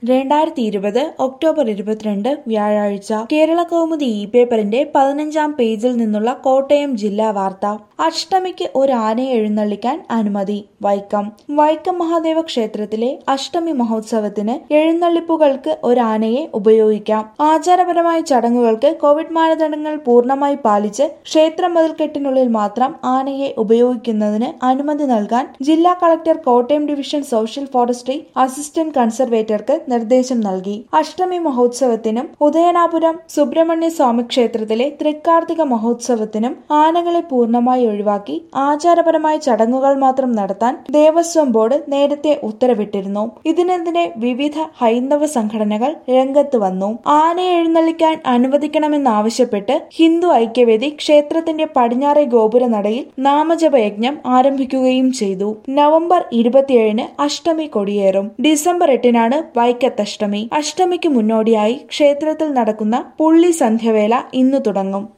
രണ്ടായിരത്തി ഇരുപത് ഒക്ടോബർ ഇരുപത്തിരണ്ട് വ്യാഴാഴ്ച കേരള കൗമുദി ഇ പേപ്പറിന്റെ പതിനഞ്ചാം പേജിൽ നിന്നുള്ള കോട്ടയം ജില്ലാ വാർത്ത അഷ്ടമിക്ക് ഒരു ആനയെ എഴുന്നള്ളിക്കാൻ അനുമതി വൈക്കം വൈക്കം മഹാദേവ ക്ഷേത്രത്തിലെ അഷ്ടമി മഹോത്സവത്തിന് എഴുന്നള്ളിപ്പുകൾക്ക് ഒരു ആനയെ ഉപയോഗിക്കാം ആചാരപരമായ ചടങ്ങുകൾക്ക് കോവിഡ് മാനദണ്ഡങ്ങൾ പൂർണ്ണമായി പാലിച്ച് ക്ഷേത്ര മതിൽക്കെട്ടിനുള്ളിൽ മാത്രം ആനയെ ഉപയോഗിക്കുന്നതിന് അനുമതി നൽകാൻ ജില്ലാ collector Kottayam division social forestry assistant കൺസർവേറ്റർക്ക് നിർദ്ദേശം നൽകി അഷ്ടമി മഹോത്സവത്തിനും ഉദയനാപുരം സുബ്രഹ്മണ്യ സ്വാമി ക്ഷേത്രത്തിലെ തൃക്കാർത്തിക മഹോത്സവത്തിനും ആനകളെ പൂർണ്ണമായി ഒഴിവാക്കി ആചാരപരമായ ചടങ്ങുകൾ മാത്രം നടത്താൻ ദേവസ്വം ബോർഡ് നേരത്തെ ഉത്തരവിട്ടിരുന്നു ഇതിനെതിരെ വിവിധ ഹൈന്ദവ സംഘടനകൾ രംഗത്ത് വന്നു ആനയെ എഴുന്നള്ളിക്കാൻ അനുവദിക്കണമെന്നാവശ്യപ്പെട്ട് ഹിന്ദു ഐക്യവേദി ക്ഷേത്രത്തിന്റെ പടിഞ്ഞാറേ ഗോപുര നടയിൽ നാമജപ യജ്ഞം ആരംഭിക്കുകയും ചെയ്തു നവംബർ ഇരുപത്തിയേഴിന് അഷ്ടമി കൊടിയേറും ഡിസംബർ എട്ടിനാണ് വൈക്കത്തഷ്ടമി അഷ്ടമിക്ക് മുന്നോടിയായി ക്ഷേത്രത്തിൽ നടക്കുന്ന പുള്ളി സന്ധ്യവേല ഇന്നു തുടങ്ങും